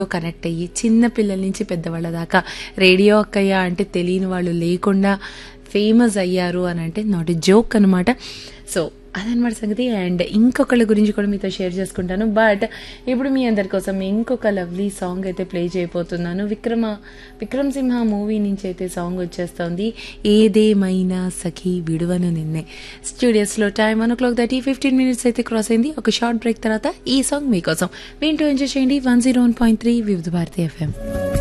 connect అయ్యి చిన్న పిల్లల నుంచి పెద్దవాళ్ళ దాకా రేడియో అక్కయ్య అంటే తెలియని వాళ్ళు లేకుండా ఫేమస్ అయ్యారు అని అంటే నాట్ ఎ జోక్ అనమాట సో అదనమాట సంగతి అండ్ ఇంకొకళ్ళ గురించి కూడా మీతో షేర్ చేసుకుంటాను బట్ ఇప్పుడు మీ అందరి కోసం ఇంకొక లవ్లీ సాంగ్ అయితే ప్లే చేయబోతున్నాను విక్రమ విక్రమ్ సింహ మూవీ నుంచి అయితే సాంగ్ వచ్చేస్తోంది ఏదేమైనా సఖీ విడువను నిన్నే స్టూడియోస్లో time one o'clock thirty fifteen minutes అయితే క్రాస్ అయింది ఒక షార్ట్ బ్రేక్ తర్వాత ఈ సాంగ్ మీకోసం వింటూ ఎంజాయ్ చేయండి one zero one point three Vividh Bharati FM